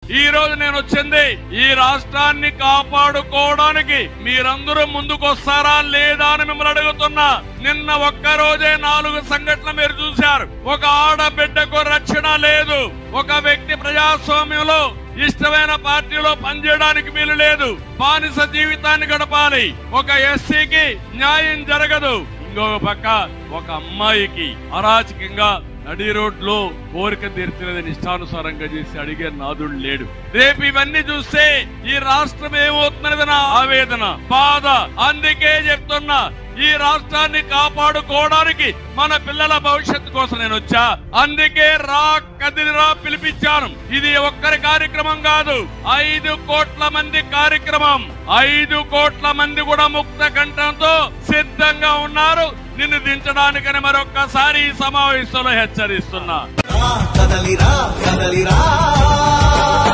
ఈ రోజు నేను వచ్చింది ఈ రాష్ట్రాన్ని కాపాడుకోవడానికి మీరందరూ ముందుకు వస్తారా లేదా అని మిమ్మల్ని అడుగుతున్నా నిన్న ఒక్క రోజే నాలుగు సంఘటనలు మీరు చూశారు ఒక ఆడబిడ్డకు రక్షణ లేదు ఒక వ్యక్తి ప్రజాస్వామ్యంలో ఇష్టమైన పార్టీలో పనిచేయడానికి వీలు లేదు బానిస జీవితాన్ని గడపాలి ఒక ఎస్సీకి న్యాయం జరగదు ఇంకొక పక్క ఒక అమ్మాయికి అరాచకంగా నడి రోడ్లో కోరిక తీర్చలేదని ఇష్టానుసారంగా చేసి అడిగే నాదుడు లేడు రేపు ఇవన్నీ చూస్తే ఈ రాష్ట్రం ఏమవుతున్నది నా ఆవేదన బాధ అందుకే చెప్తున్నా ఈ రాష్ట్రాన్ని కాపాడుకోవడానికి మన పిల్లల భవిష్యత్తు కోసం నేను వచ్చా అందుకే రా కదిలిరా పిలిపించాను ఇది ఒక్కరి కార్యక్రమం కాదు ఐదు కోట్ల మంది కార్యక్రమం ఐదు కోట్ల మంది కూడా ముక్త కంఠంతో సిద్ధంగా ఉన్నారు నిన్ను దించడానికని మరొక్కసారి ఈ సమావేశంలో హెచ్చరిస్తున్నా కదలిరా కదలిరా